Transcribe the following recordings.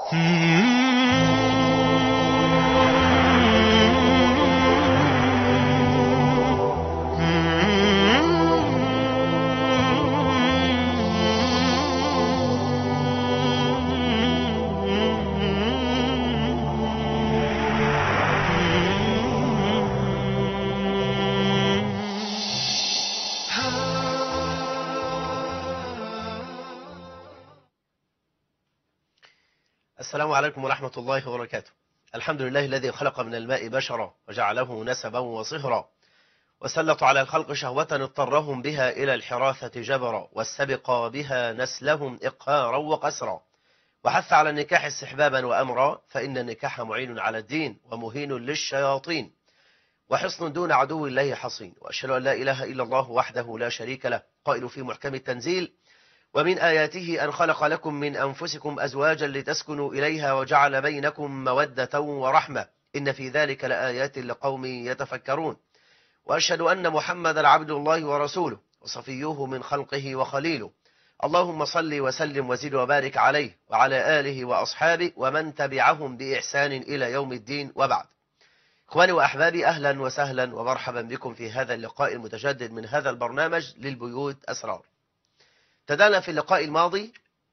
السلام عليكم ورحمة الله وبركاته الحمد لله الذي خلق من الماء بشرا وجعله نسبا وصهرا وسلط على الخلق شهوة اضطرهم بها إلى الحراثة جبرا واستبقى بها نسلهم إقهارا وقسرا وحث على النكاح استحبابا وأمرا فإن النكاح معين على الدين ومهين للشياطين وحصن دون عدو الله حصين وأشهد أن لا إله إلا الله وحده لا شريك له قائل في محكم التنزيل ومن آياته أن خلق لكم من أنفسكم أزواجا لتسكنوا إليها وجعل بينكم مودة ورحمة إن في ذلك لآيات لقوم يتفكرون وأشهد أن محمدا عبد الله ورسوله وصفيه من خلقه وخليله اللهم صل وسلم وزد وبارك عليه وعلى آله وأصحابه ومن تبعهم بإحسان إلى يوم الدين وبعد إخواني وأحبابي أهلا وسهلا ومرحبا بكم في هذا اللقاء المتجدد من هذا البرنامج للبيوت أسرار ابتدأنا في اللقاء الماضي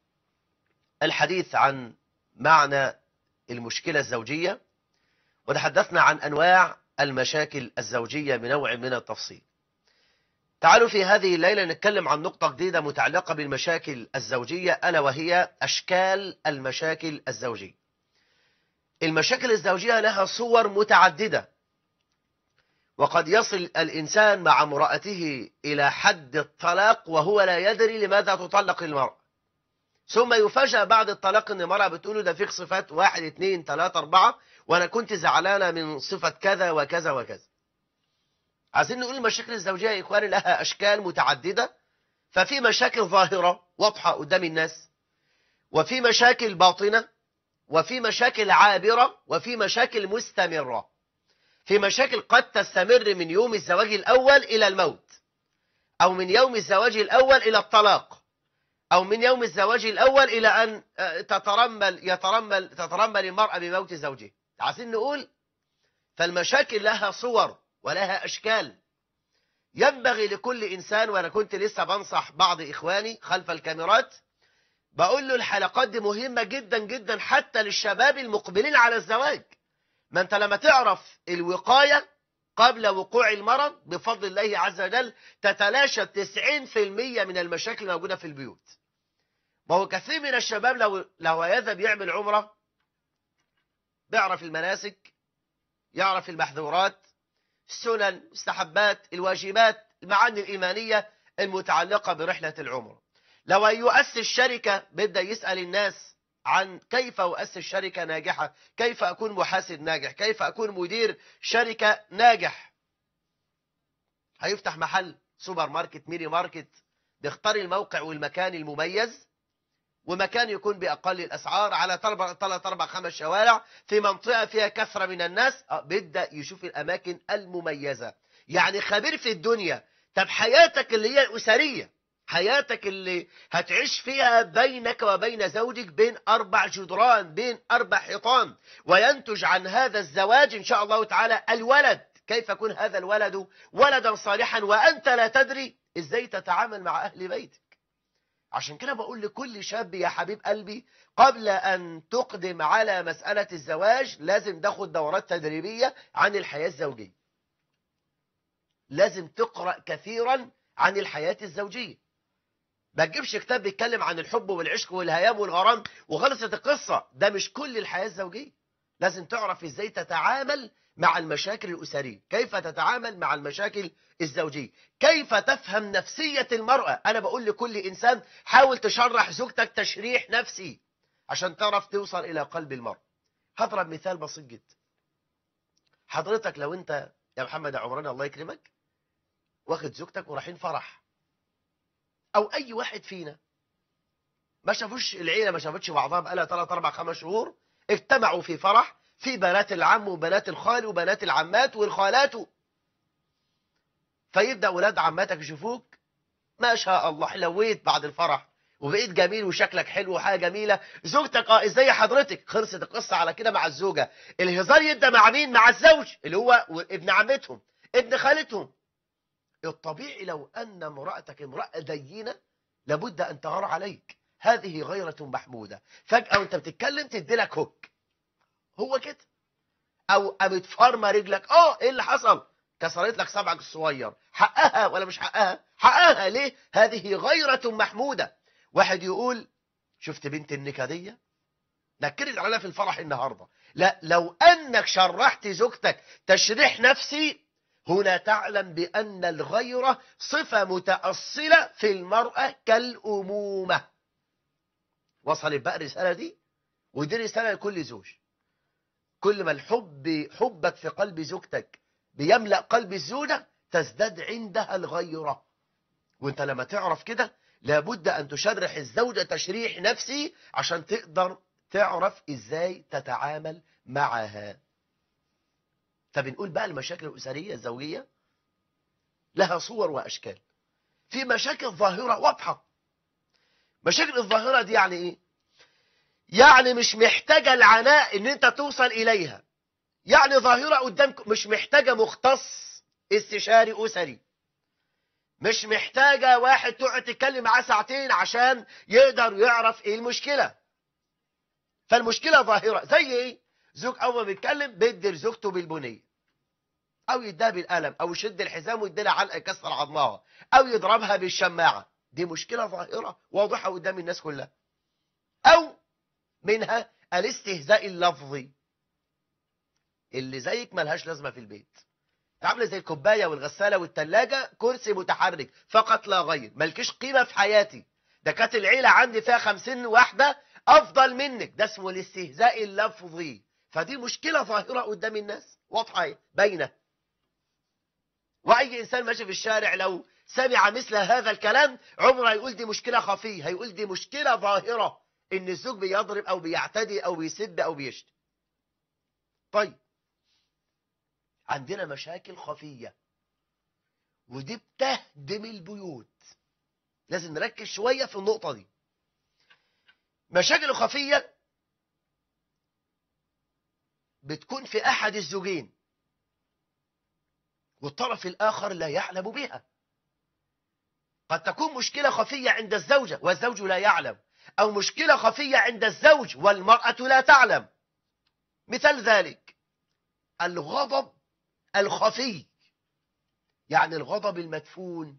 الحديث عن معنى المشكلة الزوجية وتحدثنا عن أنواع المشاكل الزوجية بنوع من التفصيل تعالوا في هذه الليلة نتكلم عن نقطة جديدة متعلقة بالمشاكل الزوجية ألا وهي أشكال المشاكل الزوجية المشاكل الزوجية لها صور متعددة وقد يصل الإنسان مع امرأته إلى حد الطلاق وهو لا يدري لماذا تطلق المرأة ثم يفاجأ بعد الطلاق ان المرأة بتقول ده فيك صفات واحد اثنين ثلاثة أربعة وأنا كنت زعلانة من صفة كذا وكذا وكذا عايزين نقول المشاكل الزوجية يا إخواني لها أشكال متعددة ففي مشاكل ظاهرة واضحة قدام الناس وفي مشاكل باطنة وفي مشاكل عابرة وفي مشاكل مستمرة في مشاكل قد تستمر من يوم الزواج الأول إلى الموت أو من يوم الزواج الأول إلى الطلاق أو من يوم الزواج الأول إلى أن تترمل يترمل تترمل المرأة بموت زوجها عايزين نقول فالمشاكل لها صور ولها أشكال ينبغي لكل إنسان وأنا كنت لسه بنصح بعض إخواني خلف الكاميرات بقول له الحلقات دي مهمة جدا جدا حتى للشباب المقبلين على الزواج ما انت لما تعرف الوقاية قبل وقوع المرض بفضل الله عز وجل تتلاشى 90% من المشاكل الموجودة في البيوت ما هو كثير من الشباب لو لو يذهب يعمل عمرة بيعرف المناسك يعرف المحظورات السنن المستحبات الواجبات المعاني الإيمانية المتعلقة برحلة العمرة لو يؤسس شركة بيبدأ يسأل الناس عن كيف أؤسس شركة ناجحة كيف أكون محاسب ناجح كيف أكون مدير شركة ناجح هيفتح محل سوبر ماركت ميني ماركت بيختار الموقع والمكان المميز ومكان يكون بأقل الأسعار على ثلاث أربع خمس شوارع في منطقة فيها كثرة من الناس بيبدأ يشوف الأماكن المميزة يعني خبير في الدنيا طب حياتك اللي هي الأسرية حياتك اللي هتعيش فيها بينك وبين زوجك بين أربع جدران بين أربع حيطان وينتج عن هذا الزواج إن شاء الله تعالى الولد كيف يكون هذا الولد ولدا صالحا وأنت لا تدري إزاي تتعامل مع أهل بيتك عشان كده بقول لكل شاب يا حبيب قلبي قبل أن تقدم على مسألة الزواج لازم تاخد دورات تدريبية عن الحياة الزوجية لازم تقرأ كثيرا عن الحياة الزوجية ما تجيبش كتاب بيتكلم عن الحب والعشق والهيام والغرام وخلصت القصة ده مش كل الحياة الزوجية لازم تعرف ازاي تتعامل مع المشاكل الأسرية كيف تتعامل مع المشاكل الزوجية كيف تفهم نفسية المرأة أنا بقول لكل إنسان حاول تشرح زوجتك تشريح نفسي عشان تعرف توصل إلى قلب المرأة هضرب مثال بسيط جدا حضرتك لو أنت يا محمد عمران الله يكرمك واخد زوجتك ورايحين فرح او اي واحد فينا ما شافوش العيله ما شافتش بعضها بقالها 3 4 5 شهور اجتمعوا في فرح في بنات العم وبنات الخال وبنات العمات والخالات فيبدا ولاد عماتك يشوفوك ما شاء الله حلويت بعد الفرح وبقيت جميل وشكلك حلو وحاجه جميله زوجتك اه ازاي حضرتك خلصت القصه على كده مع الزوجه الهزار يبدا مع مين مع الزوج اللي هو ابن عمتهم ابن خالتهم الطبيعي لو ان امراتك امراه دينه لابد ان تغار عليك هذه غيرة محمودة فجأة وانت بتتكلم تدي لك هوك هو كده او قامت فارمه رجلك اه ايه اللي حصل كسرت لك صبعك الصغير حقها ولا مش حقها حقها ليه هذه غيرة محمودة واحد يقول شفت بنت النكدية نكرت عليها في الفرح النهاردة لا لو أنك شرحت زوجتك تشريح نفسي هنا تعلم بأن الغيرة صفة متأصلة في المرأة كالأمومة وصلت بقى الرسالة دي ودي رسالة لكل زوج كل ما الحب حبك في قلب زوجتك بيملأ قلب الزوجة تزداد عندها الغيرة وانت لما تعرف كده لابد ان تشرح الزوجة تشريح نفسي عشان تقدر تعرف ازاي تتعامل معها فبنقول بقى المشاكل الأسرية الزوجية لها صور وأشكال في مشاكل ظاهرة واضحة مشاكل الظاهرة دي يعني ايه يعني مش محتاجة العناء ان انت توصل اليها يعني ظاهرة قدامك مش محتاجة مختص استشاري أسري مش محتاجة واحد تقعد تتكلم معاه ساعتين عشان يقدر يعرف ايه المشكلة فالمشكلة ظاهرة زي ايه زوج اول ما بيتكلم بيدر زوجته بالبنية او يديها بالقلم او يشد الحزام ويديلها علقة يكسر عظمها او يضربها بالشماعة دي مشكلة ظاهرة واضحة قدام الناس كلها او منها الاستهزاء اللفظي اللي زيك ملهاش لازمة في البيت عامله زي الكوبايه والغساله والثلاجه كرسي متحرك فقط لا غير مالكيش قيمه في حياتي ده كانت العيله عندي فيها خمسين واحده افضل منك ده اسمه الاستهزاء اللفظي فدي مشكله ظاهره قدام الناس واضحه اهي باينه واي انسان ماشي في الشارع لو سمع مثل هذا الكلام عمره هيقول دي مشكله خفيه هيقول دي مشكله ظاهره ان الزوج بيضرب او بيعتدي او بيسب او بيشتم طيب عندنا مشاكل خفية ودي بتهدم البيوت لازم نركز شوية في النقطة دي مشاكل الخفية بتكون في أحد الزوجين والطرف الآخر لا يعلم بها قد تكون مشكلة خفية عند الزوجة والزوج لا يعلم أو مشكلة خفية عند الزوج والمرأة لا تعلم مثال ذلك الغضب الخفي يعني الغضب المدفون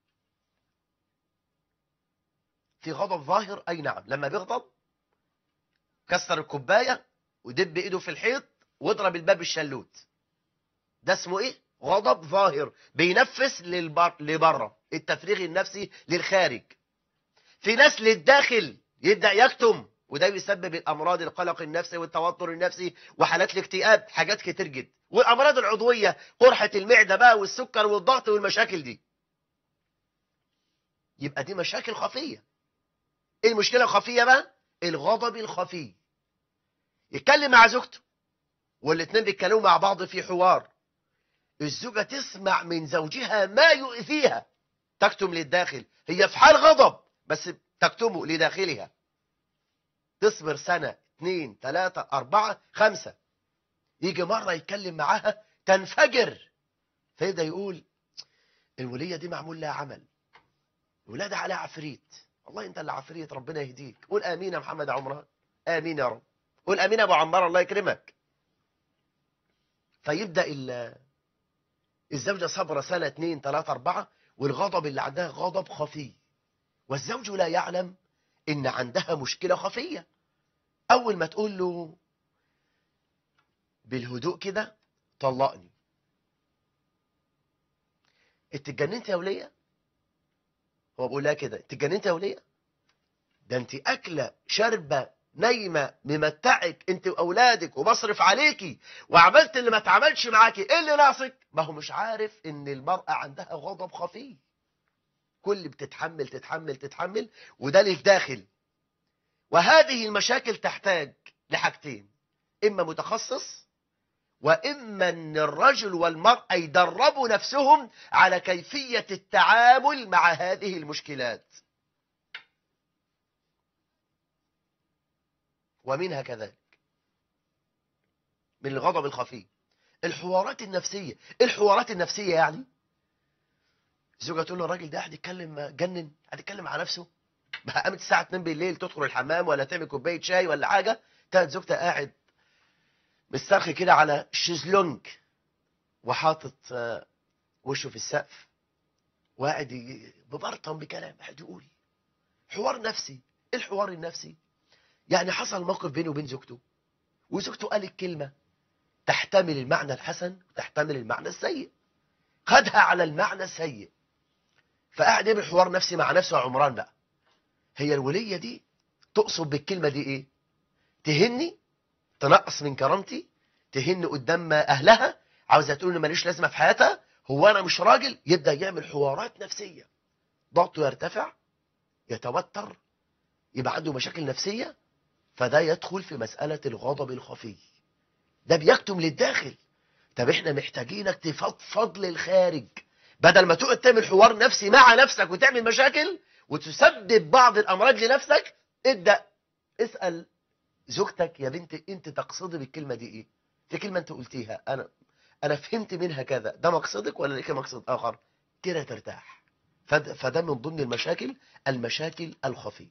في غضب ظاهر أي نعم لما بيغضب كسر الكوباية ودب إيده في الحيط واضرب الباب الشلوت ده اسمه إيه؟ غضب ظاهر بينفس للبر... لبره التفريغ النفسي للخارج في ناس للداخل يبدأ يكتم وده بيسبب الامراض القلق النفسي والتوتر النفسي وحالات الاكتئاب حاجات كتير جدا والامراض العضويه قرحه المعده بقى والسكر والضغط والمشاكل دي يبقى دي مشاكل خفيه ايه المشكله الخفيه بقى الغضب الخفي يتكلم مع زوجته والاثنين بيتكلموا مع بعض في حوار الزوجه تسمع من زوجها ما يؤذيها تكتم للداخل هي في حال غضب بس تكتمه لداخلها تصبر سنة اثنين ثلاثة أربعة خمسة يجي مرة يتكلم معاها تنفجر فيبدأ يقول الولية دي معمول لها عمل الولادة عليها عفريت والله انت اللي عفريت ربنا يهديك قول امين يا محمد عمران امين يا رب قول امين يا ابو عمار الله يكرمك فيبدأ الزوجة صبرة سنة اثنين ثلاثة أربعة والغضب اللي عندها غضب خفي والزوج لا يعلم إن عندها مشكلة خفية أول ما تقول له بالهدوء كده طلقني انت اتجننت يا ولية هو بيقول لها كده انت اتجننت يا ولية ده انت أكلة شاربة نايمة ممتعك انت واولادك وبصرف عليكي وعملت اللي ما اتعملش معاكي ايه اللي ناقصك ما هو مش عارف ان المرأة عندها غضب خفي كل بتتحمل تتحمل تتحمل وده للداخل وهذه المشاكل تحتاج لحاجتين إما متخصص وإما أن الرجل والمرأة يدربوا نفسهم على كيفية التعامل مع هذه المشكلات ومنها كذلك من الغضب الخفي الحوارات النفسية إيه الحوارات النفسية يعني الزوجة تقول له الراجل ده قاعد يتكلم جنن قاعد يتكلم على نفسه بقى قامت الساعة 2 بالليل تدخل الحمام ولا تعمل كوباية شاي ولا حاجة تلات زوجتها قاعد مسترخي كده على الشيزلونج وحاطط آه، وشه في السقف وقاعد ي- ببرطم بكلام قاعد يقول حوار نفسي ايه الحوار النفسي يعني حصل موقف بينه وبين زوجته وزوجته قالت كلمة تحتمل المعنى الحسن وتحتمل المعنى السيء خدها على المعنى السيء فقعد يعمل حوار نفسي مع نفسه يا عمران بقى هي الولية دي تقصد بالكلمة دي ايه تهني تنقص من كرامتي تهن قدام اهلها عاوزه تقول ان ماليش لازمه في حياتها هو انا مش راجل يبدا يعمل حوارات نفسيه ضغطه يرتفع يتوتر يبقى عنده مشاكل نفسيه فده يدخل في مساله الغضب الخفي ده بيكتم للداخل طب احنا محتاجينك تفضفض للخارج بدل ما تقعد تعمل حوار نفسي مع نفسك وتعمل مشاكل وتسبب بعض الامراض لنفسك ابدا اسال زوجتك يا بنتي انت تقصدي بالكلمه دي ايه في كلمه انت قلتيها انا انا فهمت منها كذا ده مقصدك ولا ليك مقصد اخر كده ترتاح فد- فده من ضمن المشاكل المشاكل الخفيه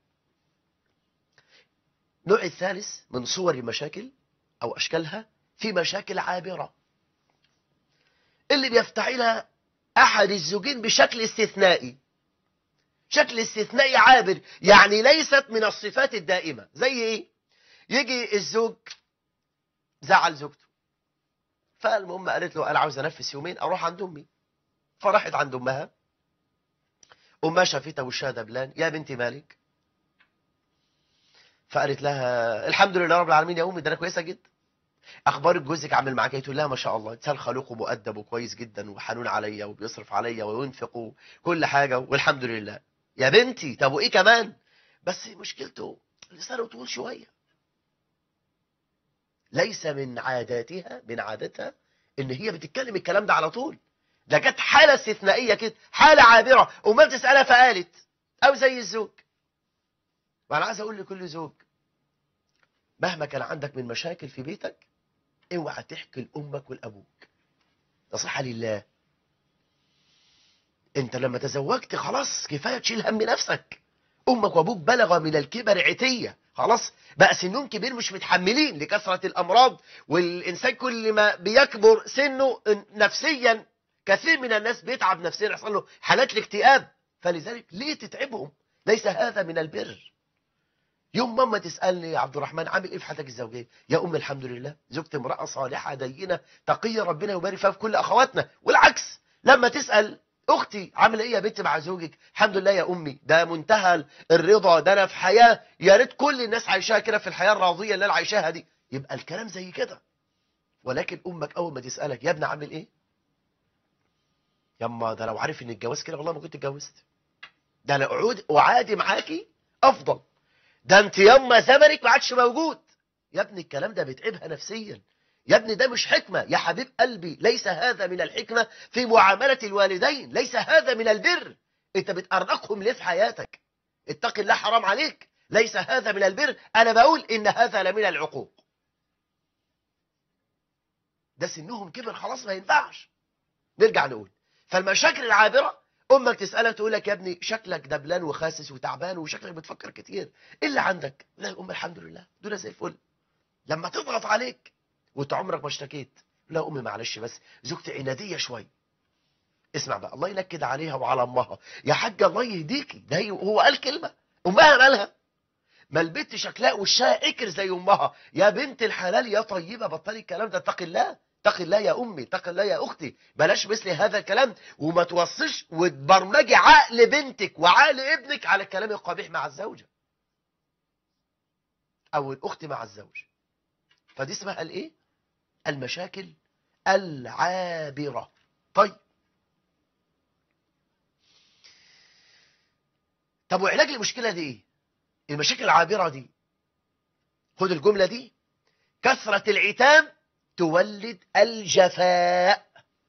النوع الثالث من صور المشاكل او اشكالها في مشاكل عابره اللي بيفتعلها احد الزوجين بشكل استثنائي شكل استثنائي عابر يعني ليست من الصفات الدائمه زي ايه يجي الزوج زعل زوجته فالمهم قالت له انا عاوز انفس يومين اروح عند امي فراحت عند امها امها شافتها وشها دبلان يا بنتي مالك فقالت لها الحمد لله رب العالمين يا امي ده انا كويسه جدا اخبار جوزك عامل معاك ايه تقول لها ما شاء الله انسان خلوق ومؤدب وكويس جدا وحنون عليا وبيصرف عليا وينفق كل حاجه والحمد لله يا بنتي طب وايه كمان بس مشكلته لسانه طويل شويه ليس من عاداتها من عادتها ان هي بتتكلم الكلام ده على طول ده كانت حاله استثنائيه كده حاله عابره وما بتسالها فقالت او زي الزوج وانا عايز اقول لكل زوج مهما كان عندك من مشاكل في بيتك اوعى تحكي لامك ولابوك نصيحه لله انت لما تزوجت خلاص كفايه تشيل هم نفسك امك وابوك بلغ من الكبر عتيه خلاص بقى سنهم كبير مش متحملين لكثره الامراض والانسان كل ما بيكبر سنه نفسيا كثير من الناس بيتعب نفسيا يحصل له حالات الاكتئاب فلذلك ليه تتعبهم ليس هذا من البر يوم ماما تسالني يا عبد الرحمن عامل ايه في حياتك الزوجيه يا ام الحمد لله زوجتي امراه صالحه دينه تقيه ربنا يبارك فيها في كل اخواتنا والعكس لما تسال اختي عامله ايه يا بنتي مع زوجك الحمد لله يا امي ده منتهى الرضا ده انا في حياه يا ريت كل الناس عايشاها كده في الحياه الراضيه اللي انا عايشاها دي يبقى الكلام زي كده ولكن امك اول ما تسالك يا ابني عامل ايه ياما ده لو عارف ان الجواز كده والله ما كنت اتجوزت ده انا اقعد اعادي معاكي افضل ده انت ياما زمنك ما عادش موجود يا ابني الكلام ده بيتعبها نفسيا يا ابني ده مش حكمة يا حبيب قلبي ليس هذا من الحكمة في معاملة الوالدين ليس هذا من البر انت بتأرقهم ليه في حياتك اتق الله حرام عليك ليس هذا من البر انا بقول ان هذا لمن العقوق ده سنهم كبر خلاص ما ينفعش نرجع نقول فالمشاكل العابرة امك تسالك تقول لك يا ابني شكلك دبلان وخاسس وتعبان وشكلك بتفكر كتير ايه اللي عندك لا يا ام الحمد لله دول زي الفل لما تضغط عليك وانت عمرك ما اشتكيت لا امي معلش بس زوجتي عناديه شويه اسمع بقى الله ينكد عليها وعلى امها يا حاجه الله يهديكي ده هي- هو قال كلمه امها مالها ما البنت شكلها وشها اكر زي امها يا بنت الحلال يا طيبه بطلي الكلام ده اتقي الله اتقي الله يا امي اتقي الله يا اختي بلاش مثل هذا الكلام وما توصيش وتبرمجي عقل بنتك وعقل ابنك على الكلام القبيح مع الزوجه او الاخت مع الزوج فدي اسمها الايه المشاكل العابره طيب طب وعلاج المشكله دي ايه المشاكل العابره دي خد الجمله دي كثره العتاب تولد الجفاء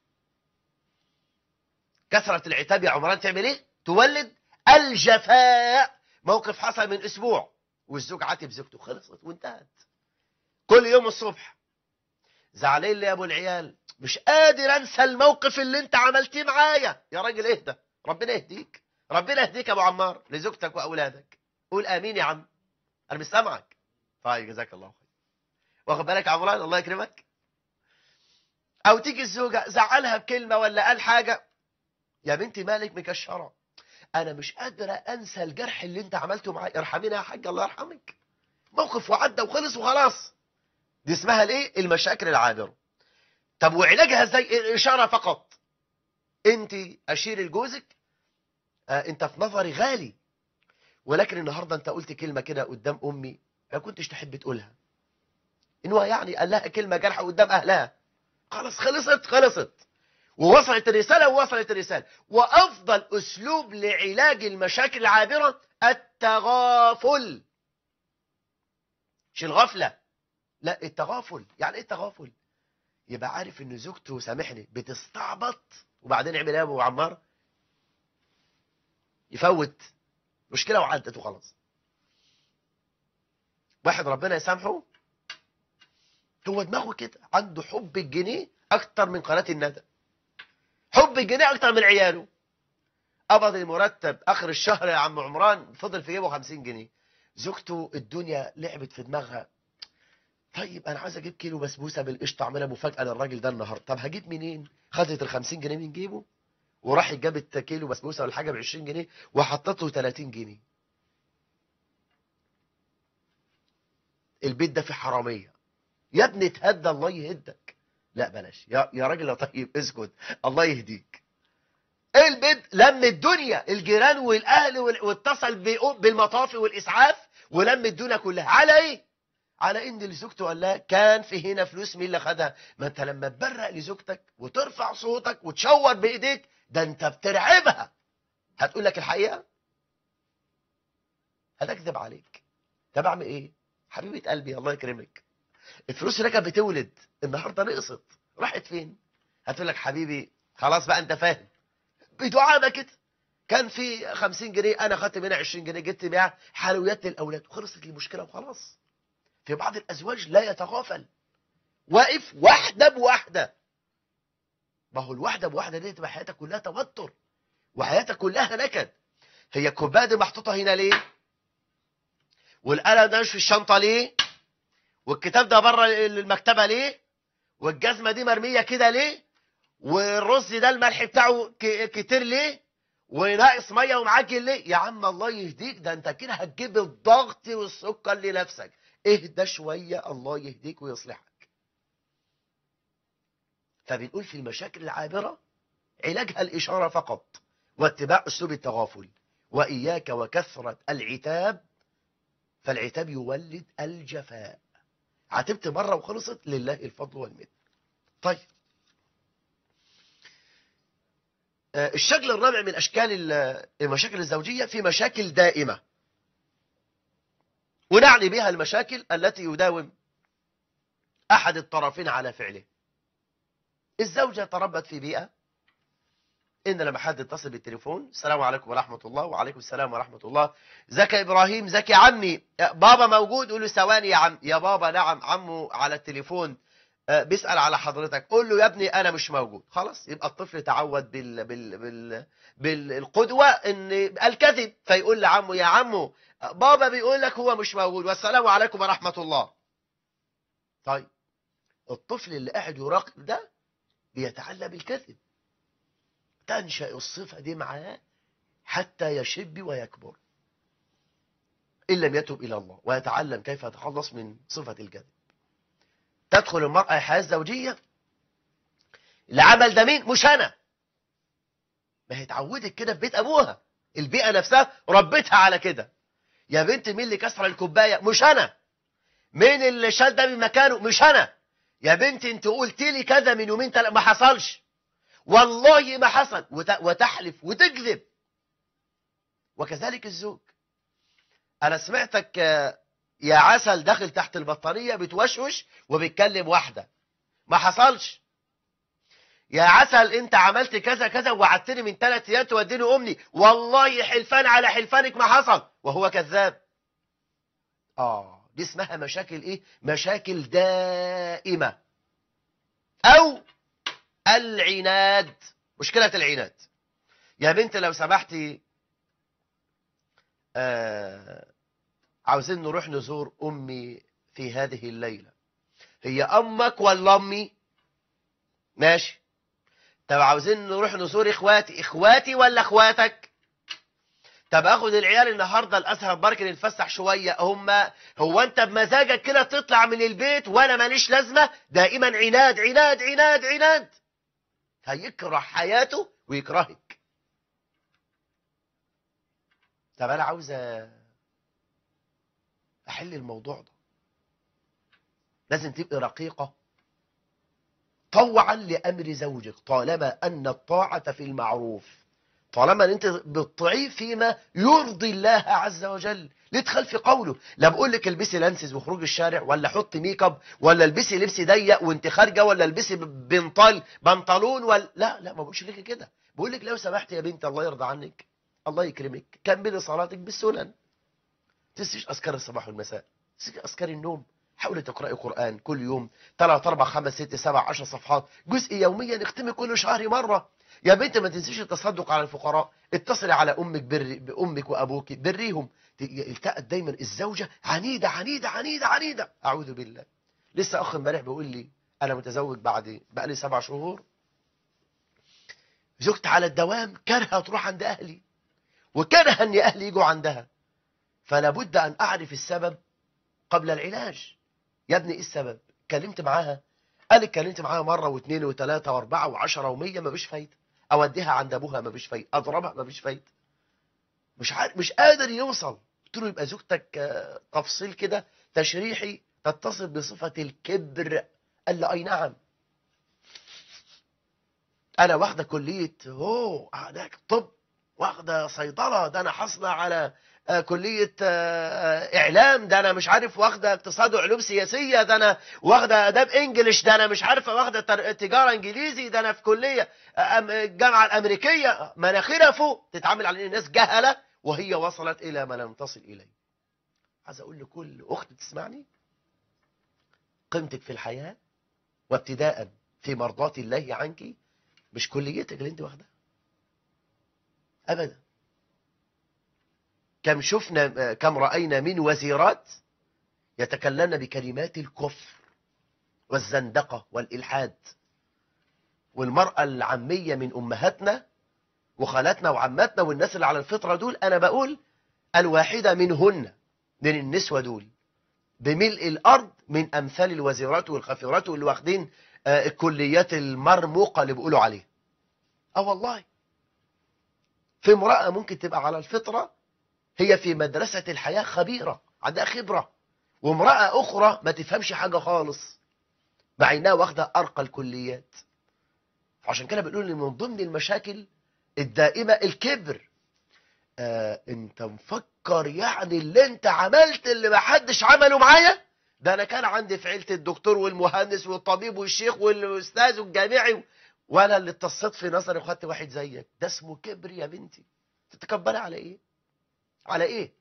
كثرة العتاب يا عمران تعمل ايه تولد الجفاء موقف حصل من اسبوع والزوج عاتب زوجته خلصت وانتهت كل يوم الصبح زعلان لي يا ابو العيال مش قادر انسى الموقف اللي انت عملتيه معايا يا راجل اهدى ربنا يهديك ربنا يهديك يا ابو عمار لزوجتك واولادك قول امين يا عم انا مش سامعك طيب جزاك الله خير واخد بالك يا عمران الله يكرمك او تيجي الزوجه زعلها بكلمه ولا قال حاجه يا بنتي مالك مكشره انا مش قادره انسى الجرح اللي انت عملته معايا ارحمينا يا حاج الله يرحمك موقف وعدى وخلص وخلاص دي اسمها الايه المشاكل العابره طب وعلاجها ازاي الاشاره فقط انت اشير لجوزك آه انت في نظري غالي ولكن النهارده انت قلت كلمه كده قدام امي ما كنتش تحب تقولها ان هو يعني قال لها كلمه جارحه قدام اهلها خلاص خلصت خلصت ووصلت الرساله ووصلت الرساله وافضل اسلوب لعلاج المشاكل العابره التغافل مش الغفله لا التغافل يعني ايه التغافل يبقى عارف ان زوجته سامحني بتستعبط وبعدين يعمل ايه يا ابو عمار يفوت مشكله وعدت وخلاص واحد ربنا يسامحه هو دماغه كده عنده حب الجنيه اكتر من قناه الندى حب الجنيه اكتر من عياله قبض المرتب اخر الشهر يا عم عمران فضل في جيبه 50 جنيه زوجته الدنيا لعبت في دماغها طيب انا عايز اجيب كيلو بسبوسه بالقشطه اعملها مفاجاه للراجل ده النهارده طب هجيب منين خدت ال 50 جنيه من جيبه وراح جابت كيلو بسبوسه ولا حاجه ب 20 جنيه وحطت له 30 جنيه البيت ده فيه حراميه يا ابني اتهدى الله يهدك لا بلاش يا يا راجل يا طيب اسكت الله يهديك البيت لم الدنيا الجيران والاهل وال- واتصل بأ- بالمطافي والاسعاف ولم الدنيا كلها على ايه على ان لزوجته قال لها كان في هنا فلوس مين اللي خدها ما انت لما تبرق لزوجتك وترفع صوتك وتشور بايديك ده انت بترعبها هتقول لك الحقيقه هتكذب عليك طب اعمل ايه حبيبه قلبي الله يكرمك الفلوس اللي كانت بتولد النهارده نقصت راحت فين هتقول لك حبيبي خلاص بقى انت فاهم بدعابه كده كان في 50 جنيه انا خدت منها 20 جنيه جبت بيها حلويات للاولاد وخلصت المشكله وخلاص في بعض الازواج لا يتغافل واقف واحده بواحده ما هو الواحده بواحده دي تبقى حياتك كلها توتر وحياتك كلها نكد هي الكوبايه دي محطوطه هنا ليه والقلم ده مش في الشنطه ليه والكتاب ده بره المكتبه ليه والجزمه دي مرميه كده ليه والرز ده الملح بتاعه ك- كتير ليه وناقص ميه ومعجن ليه يا عم الله يهديك ده انت كده هتجيب الضغط والسكر لنفسك اهدى شويه الله يهديك ويصلحك فبنقول في المشاكل العابره علاجها الاشاره فقط واتباع اسلوب التغافل واياك وكثره العتاب فالعتاب يولد الجفاء عاتبت مره وخلصت لله الفضل والمن طيب آه، الشكل الرابع من اشكال ال- المشاكل الزوجيه في مشاكل دائمه ونعني بها المشاكل التي يداوم احد الطرفين على فعله الزوجه تربت في بيئه ان لما حد يتصل بالتليفون السلام عليكم ورحمه الله وعليكم السلام ورحمه الله زكي يا ابراهيم زكي عمي بابا موجود قول له ثواني يا عم يا بابا نعم عمه على التليفون آه، بيسأل على حضرتك قول له يا ابني انا مش موجود خلاص يبقى الطفل تعود بال بال بال بالقدوة ان الكذب فيقول لعمه يا عمو بابا بيقول لك هو مش موجود والسلام عليكم ورحمة الله طيب الطفل اللي قاعد يراقب ده بيتعلم الكذب تنشأ الصفة دي معاه حتى يشب ويكبر إن لم يتب إلى الله ويتعلم كيف يتخلص من صفة الكذب تدخل المرأة الحياة الزوجية العمل ده مين مش أنا ما هي اتعودت كده في بيت أبوها البيئة نفسها ربتها على كده يا بنت مين اللي كسر الكوباية مش أنا مين اللي شال ده من مكانه مش أنا يا بنت انت قلت لي كذا من يومين تل... ما حصلش والله ما حصل وت... وتحلف وتكذب وكذلك الزوج أنا سمعتك آه، يا عسل داخل تحت البطارية بتوشوش وبتكلم واحدة ما حصلش يا عسل انت عملت كذا كذا ووعدتني من ثلاث ايام توديني امي والله حلفان على حلفانك ما حصل وهو كذاب اه دي اسمها مشاكل ايه مشاكل دائمة او العناد مشكلة العناد يا بنت لو سمحتي آه عاوزين نروح نزور امي في هذه الليلة هي امك ولا امي ماشي طب عاوزين نروح نزور اخواتي اخواتي ولا اخواتك طب اخد العيال النهارده الازهر بارك نتفسح شويه هم هو انت بمزاجك كده تطلع من البيت وانا ماليش لازمه دائما عناد عناد عناد عناد هيكره حياته ويكرهك طب انا عاوز احل الموضوع ده لازم تبقي رقيقه طوعا لامر زوجك طالما ان الطاعه في المعروف طالما ان انت بتطيعيه فيما يرضي الله عز وجل ليه تخالفي قوله لا بقول لك البسي لانسز وخروج الشارع ولا حطي ميك اب ولا البسي لبس ضيق وانت خارجه ولا البسي بنطال بنطلون ولا لا لا ما بقولش لك كده بقول لك لو سمحت يا بنت الله يرضى عنك الله يكرمك كملي صلاتك بالسنن تنسيش اذكار الصباح والمساء تنسيش اذكار النوم حاولي تقرأي قرآن كل يوم 3 4 5 6 7 10 صفحات جزء يوميا اختمي كل شهر مرة يا بنت ما تنسيش التصدق على الفقراء اتصلي على امك بري بامك وابوك بريهم التقت دايما الزوجه عنيده عنيده عنيده عنيده اعوذ بالله لسه اخ امبارح بيقول لي انا متزوج بعد بقالي سبع شهور زوجتي على الدوام كارهه تروح عند اهلي وكره ان اهلي يجوا عندها فلا بد ان اعرف السبب قبل العلاج يا ابني ايه السبب كلمت معاها قال اتكلمت معاها مره واثنين وثلاثه واربعه وعشره ومية مفيش فايده اوديها عند ابوها مفيش فايده اضربها مفيش فايده مش عارف مش قادر يوصل قلت له يبقى زوجتك آه، تفصيل كده تشريحي تتصف بصفه الكبر قال لي اي نعم انا واخده كليه اوه ده طب واخده صيدله ده انا حاصله على آه، كلية آه، إعلام ده أنا مش عارف واخدة اقتصاد وعلوم سياسية ده أنا واخدة آداب إنجليش ده أنا مش عارفة واخدة تر- تجارة إنجليزي ده أنا في كلية آه، أم- الجامعة الأمريكية مناخيرها فوق تتعامل على إن الناس جهلة وهي وصلت إلى ما لم تصل إليه عايز أقول لكل أخت تسمعني قيمتك في الحياة وابتداء في مرضاة الله عنك مش كليتك اللي أنت واخدها أبدا كم شفنا كم رأينا من وزيرات يتكلمن بكلمات الكفر والزندقة والإلحاد والمرأة العامية من أمهاتنا وخالاتنا وعماتنا والناس اللي على الفطرة دول أنا بقول الواحدة منهن من النسوة دول بملء الأرض من أمثال الوزيرات والخفيرات واللي واخدين آه، الكليات المرموقة اللي بيقولوا عليها اه والله في امرأة ممكن تبقى على الفطرة هي في مدرسة الحياة خبيرة عندها خبرة وامرأة أخرى ما تفهمش حاجة خالص مع إنها واخدة أرقى الكليات عشان كده بنقول إن من ضمن المشاكل الدائمة الكبر آه انت مفكر يعني اللي انت عملت اللي ما حدش عمله معايا ده انا كان عندي في عيلة الدكتور والمهندس والطبيب والشيخ والاستاذ والجامعي وانا اللي اتصيت في نظري وخدت واحد زيك ده اسمه كبر يا بنتي تتكبري على ايه على ايه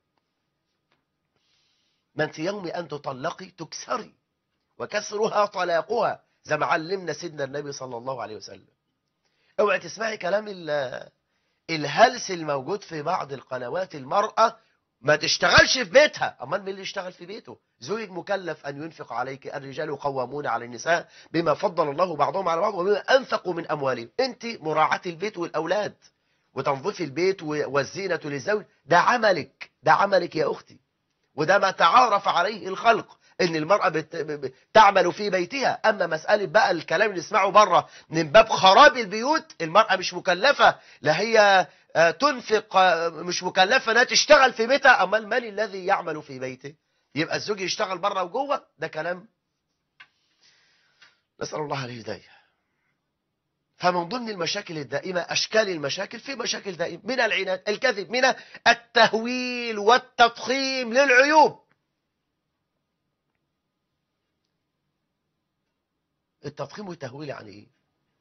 ما انت يوم ان تطلقي تكسري وكسرها طلاقها زي ما علمنا سيدنا النبي صلى الله عليه وسلم اوعي تسمعي كلام ال- الهلس الموجود في بعض القنوات المرأة ما تشتغلش في بيتها امال مين اللي يشتغل في بيته زوج مكلف ان ينفق عليك الرجال قوامون على النساء بما فضل الله بعضهم على بعض وبما انفقوا من اموالهم انت مراعاة البيت والاولاد وتنظيف البيت و- والزينة للزوج ده عملك ده عملك يا أختي وده ما تعارف عليه الخلق ان المرأة بت... ب- ب- تعمل في بيتها اما مسألة بقى الكلام اللي نسمعه بره من باب خراب البيوت المرأة مش مكلفة لا هي آه، تنفق آه، مش مكلفة انها تشتغل في بيتها اما المال الذي يعمل في بيته يبقى الزوج يشتغل بره وجوه ده كلام نسأل الله الهداية فمن ضمن المشاكل الدائمة أشكال المشاكل في مشاكل دائمة من العناد الكذب من التهويل والتضخيم للعيوب التضخيم والتهويل يعني إيه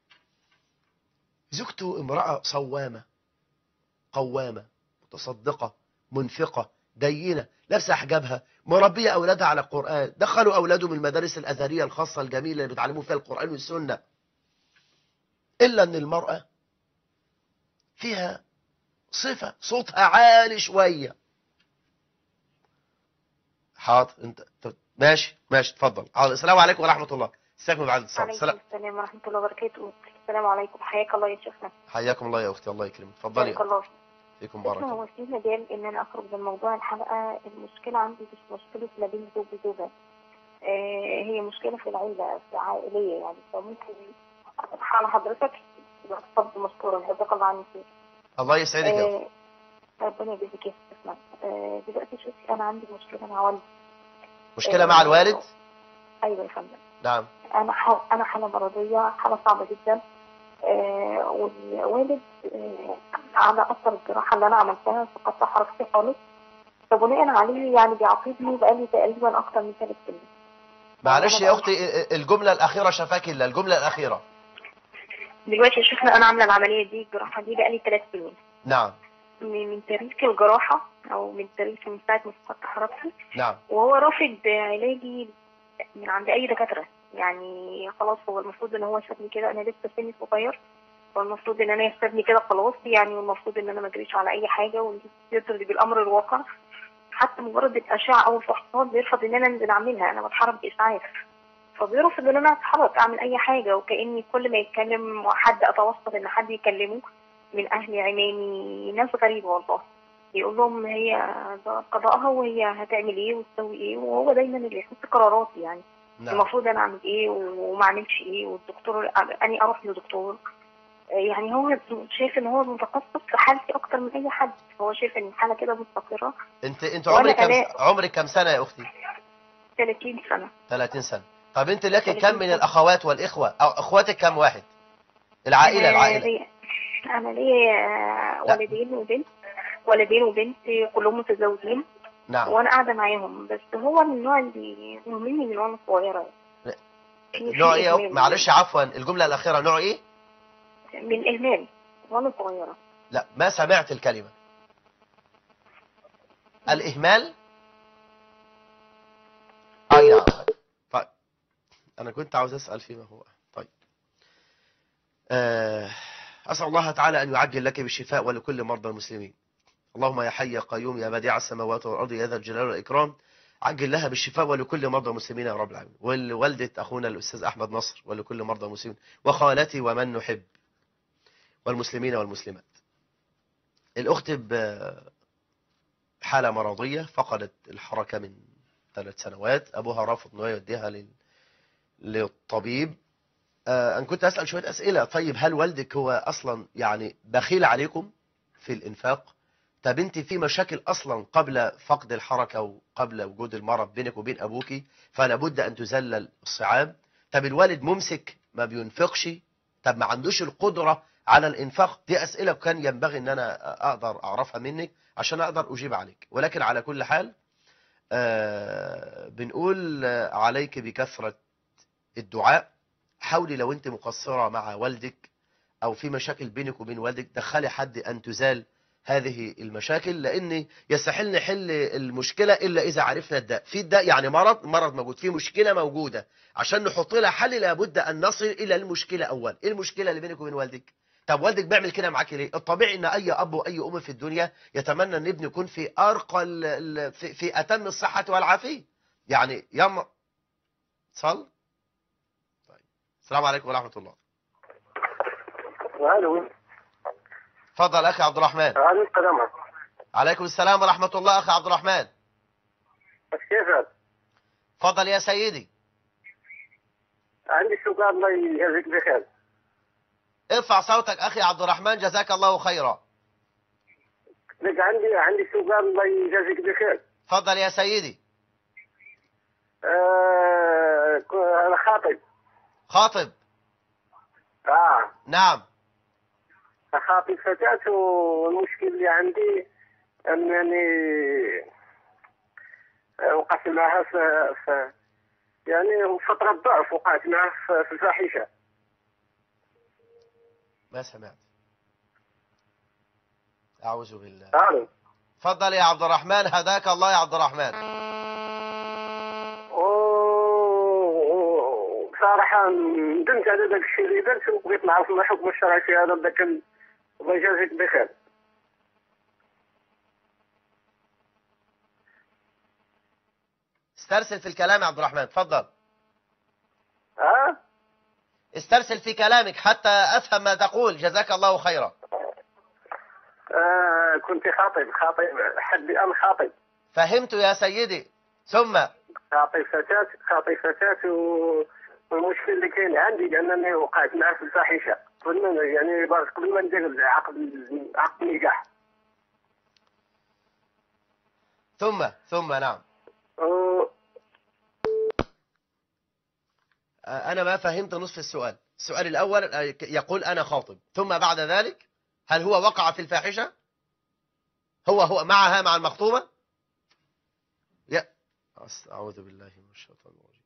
زوجته امرأة صوامة قوامة متصدقة منفقة دينة لابسة حجابها مربية أولادها على القرآن دخلوا أولادهم المدارس الأزهرية الخاصة الجميلة اللي بيتعلموا فيها القرآن والسنة إلا أن المرأة فيها صفة صوتها عالي شوية حاضر انت ت- ماشي ماشي اتفضل حاضر السلام عليكم ورحمة الله استكمل بعد الاتصال عليكم السلام السلام ورحمة الله وبركاته السلام عليكم حياك الله يا شيخنا حياكم الله يا أختي الله يكرمك اتفضلي بارك الله فيك. فيكم بارك شيخنا الله هو في مجال ان انا اخرج من موضوع الحلقة المشكلة عندي مش مشكلة ما بين زوج وزوجة آه هي مشكلة في العيلة في عائلية يعني فممكن على حضرتك يبقى تفضل مشكورا جزاك الله عني خير الله يسعدك يا أختي آه، ربنا يجزيك يا شيخنا آه دلوقتي شوفي انا عندي مشكلة مع والدي مشكلة مع الوالد ايوه يا فندم نعم انا حال انا حاله مرضيه حاله صعبه جدا آه والوالد آه على اثر الجراحه اللي انا عملتها فقدت حركتي خالص فبناء عليه يعني بيعاقبني بقالي تقريبا اكتر من ثلاث سنين معلش يا أختي الجملة الأخيرة شفاك الله الجملة الأخيرة دلوقتي يا شيخنا انا عامله العمليه دي الجراحه دي بقالي ثلاث سنين نعم من من تاريخ الجراحه او من تاريخ من ساعه ما فقدت حركتي نعم وهو رافض علاجي من عند اي دكاتره يعني خلاص هو المفروض ان هو سابني كده انا لسه سني صغير والمفروض ان انا يسيبني كده خلاص يعني والمفروض ان انا ما اجريش على اي حاجه ويرضي بالامر الواقع حتى مجرد الاشعه او الفحوصات بيرفض ان انا انزل اعملها انا بتحرك باسعاف فبيرفض ان انا اتحرك اعمل اي حاجه وكاني كل ما يتكلم حد اتوسط ان حد يكلمه من اهلي عمامي ناس غريبه والله يقول لهم هي ده قضاءها وهي هتعمل ايه وتسوي ايه وهو دايما اللي يحط قراراتي يعني نعم المفروض انا اعمل ايه وما اعملش ايه والدكتور اني اروح لدكتور يعني هو شايف ان هو متخصص في حالتي اكتر من اي حد هو شايف ان الحاله كده مستقره انت انت وأنا عمرك كم أنا- عمرك كم سنة يا أختي 30 سنه 30 سنة طب انت لك 30 كم من سنة. الأخوات والإخوة أو أخواتك كم واحد العائلة أنا العائلة ليا- انا ليا ولدين وبنت ولدين وبنت كلهم متزوجين نعم وانا قاعده معاهم بس هو من النوع اللي مهمني من وانا صغيره لا. في- في نوع ايه يا أخت؟ إهمال. معلش عفوا الجملة الأخيرة نوع ايه من اهمال وانا صغيره لا ما سمعت الكلمة الإهمال أي نعم طيب أنا كنت عاوز أسأل فيما هو طيب آه، أسأل الله تعالى أن يعجل لك بالشفاء ولكل مرضى المسلمين اللهم يا حي يا قيوم يا بديع السماوات والأرض يا ذا الجلال والإكرام عجل لها بالشفاء ولكل مرضى المسلمين يا رب العالمين ولوالدة أخونا الأستاذ أحمد نصر ولكل مرضى المسلمين وخالتي ومن نحب والمسلمين والمسلمات الأخت بحالة مرضية فقدت الحركة من ثلاث سنوات أبوها رافض أنه يوديها لل... للطبيب آه، أنا كنت أسأل شوية أسئلة طيب هل والدك هو أصلا يعني بخيل عليكم في الإنفاق طب أنت في مشاكل أصلا قبل فقد الحركة وقبل وجود المرض بينك وبين أبوك فلا بد أن تزلل الصعاب طب الوالد ممسك ما بينفقش طب ما عندوش القدرة على الإنفاق دي أسئلة كان ينبغي أن أنا أقدر أعرفها منك عشان أقدر أجيب عليك ولكن على كل حال آه، بنقول آه، عليك بكثرة الدعاء حاولي لو أنت مقصرة مع والدك أو في مشاكل بينك وبين والدك دخلي حد أن تزال هذه المشاكل لأن يستحيل نحل المشكلة إلا إذا عرفنا الداء في الداء يعني مرض مرض موجود في مشكلة موجودة عشان نحط لها حل لابد أن نصل إلى المشكلة أول إيه المشكلة اللي بينك وبين والدك طب والدك بيعمل كده معاك ليه الطبيعي ان اي اب واي ام في الدنيا يتمنى ان ابنه يكون في ارقى ال- ال- في, في اتم الصحه والعافيه يعني يم صل طيب السلام عليكم ورحمه الله الو اتفضل اخي عبد الرحمن عليكم السلام عليكم السلام ورحمه الله اخي عبد الرحمن كيفك؟ اتفضل يا سيدي عندي سؤال الله يجزيك بخير ارفع صوتك اخي عبد الرحمن جزاك الله خيرا لك عندي عندي سؤال الله يجزيك بخير اتفضل يا سيدي آه ك- انا خاطب خاطب اه نعم خاطب فتاة والمشكل اللي عندي انني آه، وقعت معها في, في يعني فترة ضعف وقعت معها في, في الفاحشة ما سمعت اعوذ بالله الو اتفضل يا عبد الرحمن هداك الله يا عبد الرحمن بصراحه ندمت على داك الشيء اللي درت وبغيت نعرف ما حكم الشرع في هذا بدا كان الله يجازيك بخير استرسل في الكلام يا عبد الرحمن اتفضل ها استرسل في كلامك حتى أفهم ما تقول جزاك الله خيرا آه كنت خاطب خاطب حد الان خاطب فهمت يا سيدي ثم خاطب فتاة خاطب فتاة و... والمشكل اللي كاين عندي لانني وقعت معها في الفاحشه قلنا يعني بس قبل ما ندير عقد عقد النكاح ثم ثم نعم و- آه، أنا ما فهمت نصف السؤال السؤال الأول آه، يقول أنا خاطب ثم بعد ذلك هل هو وقع في الفاحشة هو هو معها مع المخطوبة يا أس- أعوذ بالله من الشيطان الرجيم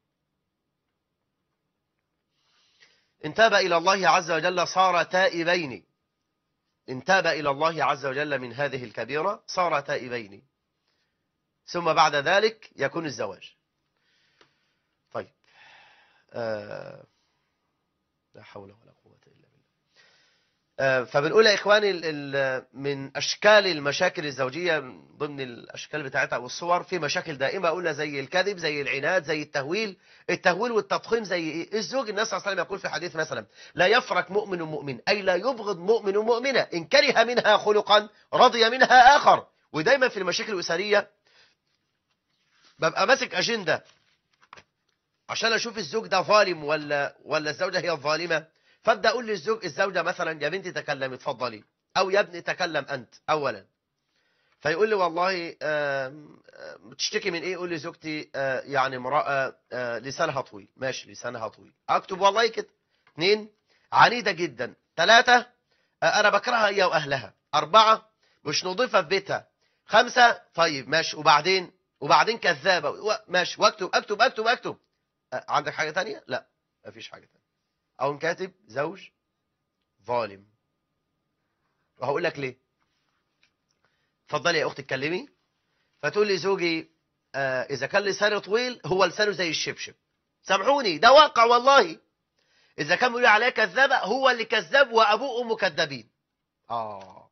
إن تاب إلى الله عز وجل صار تائبين إن تاب إلى الله عز وجل من هذه الكبيرة صار تائبين ثم بعد ذلك يكون الزواج طيب آه، لا حول ولا قوة إلا بالله آه، فبنقول يا إخواني ال- ال- من أشكال المشاكل الزوجية من ضمن الأشكال بتاعتها والصور في مشاكل دائمة قلنا زي الكذب زي العناد زي التهويل التهويل والتضخيم زي إيه؟ الزوج النبي صلى الله عليه وسلم يقول في حديث مثلا لا يفرق مؤمن مؤمن أي لا يبغض مؤمن مؤمنة إن كره منها خلقا رضي منها آخر ودايما في المشاكل الأسرية ببقى ماسك أجندة عشان اشوف الزوج ده ظالم ولا ولا الزوجه هي الظالمه فابدا اقول للزوج الزوجه مثلا يا بنتي تكلمي اتفضلي او يا ابني تكلم انت اولا فيقول لي والله آم، آم، بتشتكي من ايه يقول لي زوجتي آه، يعني امراه آه، لسانها طويل ماشي لسانها طويل اكتب والله كده اثنين عنيده جدا ثلاثه آه، انا بكرهها هي واهلها اربعه مش نظيفه في بيتها خمسه طيب ماشي وبعدين وبعدين كذابه و- ماشي واكتب اكتب اكتب اكتب أه، عندك حاجة تانية؟ لا مفيش حاجة تانية أو كاتب زوج ظالم وهقول لك ليه اتفضلي يا أختي اتكلمي فتقول لي زوجي آه إذا كان لسانه طويل هو لسانه زي الشبشب سامحوني ده واقع والله إذا كان بيقول عليها كذابة هو اللي كذاب وأبوه وأمه كذابين آه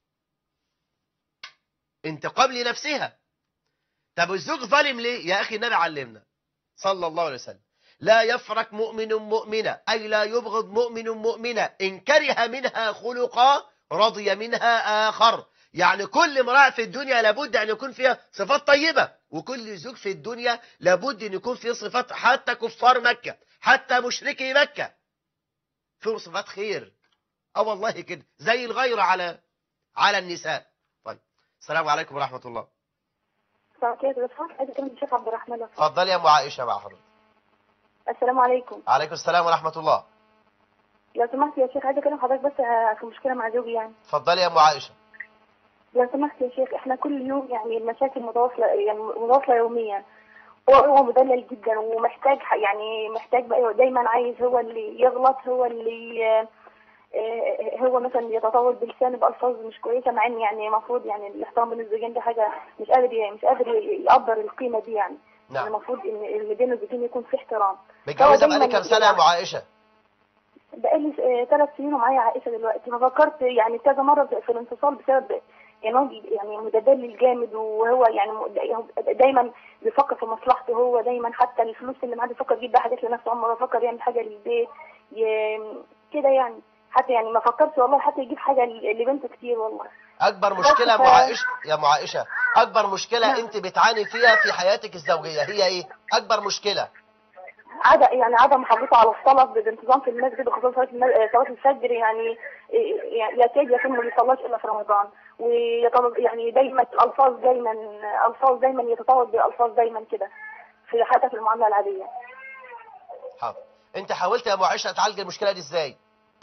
انتقام لنفسها طب الزوج ظالم ليه؟ يا أخي النبي علمنا صلى الله عليه وسلم لا يفرق مؤمن مؤمنة أي لا يبغض مؤمن مؤمنة إن كره منها خلقا رضي منها آخر يعني كل امرأة في الدنيا لابد أن يكون فيها صفات طيبة وكل زوج في الدنيا لابد أن يكون فيه صفات حتى كفار مكة حتى مشركي مكة فيهم صفات خير اه والله كده زي الغيرة على على النساء طيب السلام عليكم ورحمة الله مساء الخير بس عايزه اكلم الشيخ عبد الرحمن لو سمحت. اتفضلي يا ام عائشة مع حضرتك السلام عليكم عليكم السلام ورحمة الله لو سمحت يا شيخ عايزه اكلم حضرتك بس آه، في مشكله مع زوجي يعني اتفضلي يا ام عائشة لو سمحت يا شيخ احنا كل يوم يعني المشاكل متواصله يعني متواصله يوميا هو هو مدلل جدا ومحتاج ح- يعني محتاج بقى دايما عايز هو اللي يغلط هو اللي آه، آه، هو مثلا يتطور بلسانه بألفاظ مش كويسة مع ان يعني المفروض يعني الاحترام بين الزوجين دي حاجة مش قادر يعني مش قادر يقدر القيمة دي يعني نعم المفروض ان اللي بين الزوجين يكون في احترام متجوزة دايماً بقالي كام سنة يا ام عائشة بقالي ثلاث سنين ومعايا عائشة دلوقتي ففكرت يعني كذا مرة في الانفصال بسبب يعني هو بي- يعني متدلل جامد وهو يعني م- دايما بيفكر في مصلحته هو دايما حتى الفلوس اللي معاه بيفكر يجيب بيها حاجات لنفسه عمره ما فكر يعمل حاجة للبيت ي- كده يعني حتى يعني ما فكرش والله حتى يجيب حاجة ل- لبنته كتير والله اكبر مشكلة يا ام عائشة يا ام عائشة اكبر مشكلة نعم. انت بتعاني فيها في حياتك الزوجية هي ايه اكبر مشكلة عدا يعني عدم محافظته على الصلاة بانتظام في المسجد وخصوصا صلاة الم- صلاة الفجر يعني يعني يكاد يكون ما بيصلاش إلا في رمضان ويطلب يعني دايما الألفاظ دايما ألفاظ دايما يتطور بألفاظ دايما كده في حتى في المعاملة العادية حاضر انت حاولت يا ام عائشة تعالج المشكلة دي ازاي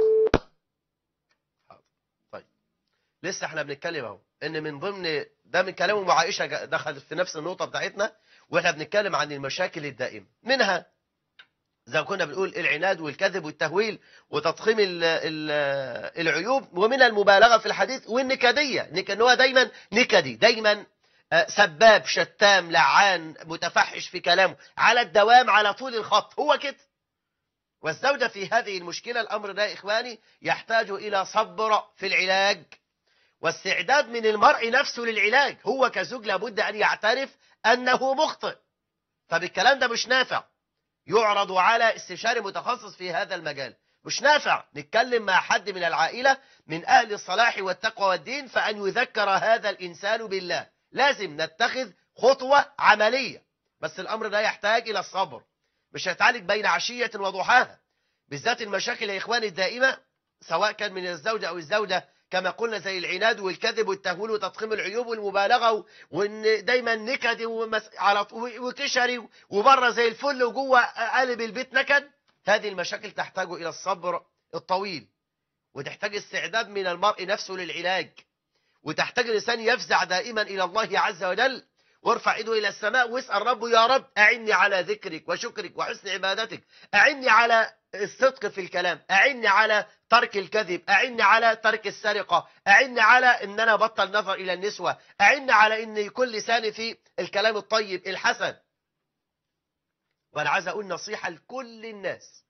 حاضر طيب لسه احنا بنتكلم اهو ان من ضمن ده من كلام ام عائشة جا- دخل في نفس النقطة بتاعتنا واحنا بنتكلم عن المشاكل الدائمة منها زي ما كنا بنقول العناد والكذب والتهويل وتضخيم ال ال العيوب ومن المبالغة في الحديث والنكدية نك- ان هو دايما نكدي دايما آه، سباب شتام لعان متفحش في كلامه على الدوام على طول الخط هو كده والزوجة في هذه المشكلة الأمر ده يا إخواني يحتاج إلى صبر في العلاج واستعداد من المرء نفسه للعلاج هو كزوج لابد أن يعترف أنه مخطئ فبالكلام ده مش نافع يعرض على استشاري متخصص في هذا المجال مش نافع نتكلم مع حد من العائلة من أهل الصلاح والتقوى والدين فأن يذكر هذا الإنسان بالله لازم نتخذ خطوة عملية بس الأمر ده يحتاج إلى الصبر مش هيتعالج بين عشية وضحاها بالذات المشاكل يا إخواني الدائمة سواء كان من الزوجة أو الزوجة كما قلنا زي العناد والكذب والتهويل وتضخيم العيوب والمبالغة وإن دايما نكد ومس... على طول وكشري وبره زي الفل وجوه قالب البيت نكد هذه المشاكل تحتاج إلى الصبر الطويل وتحتاج استعداد من المرء نفسه للعلاج وتحتاج الإنسان يفزع دائما إلى الله عز وجل وارفع ايده إلى السماء واسأل ربه يا رب أعني على ذكرك وشكرك وحسن عبادتك أعني على الصدق في الكلام أعني على ترك الكذب أعني على ترك السرقة أعني على أن أنا بطل نظر إلى النسوة أعني على أن يكون لساني في الكلام الطيب الحسن وأنا عايز أقول نصيحة لكل الناس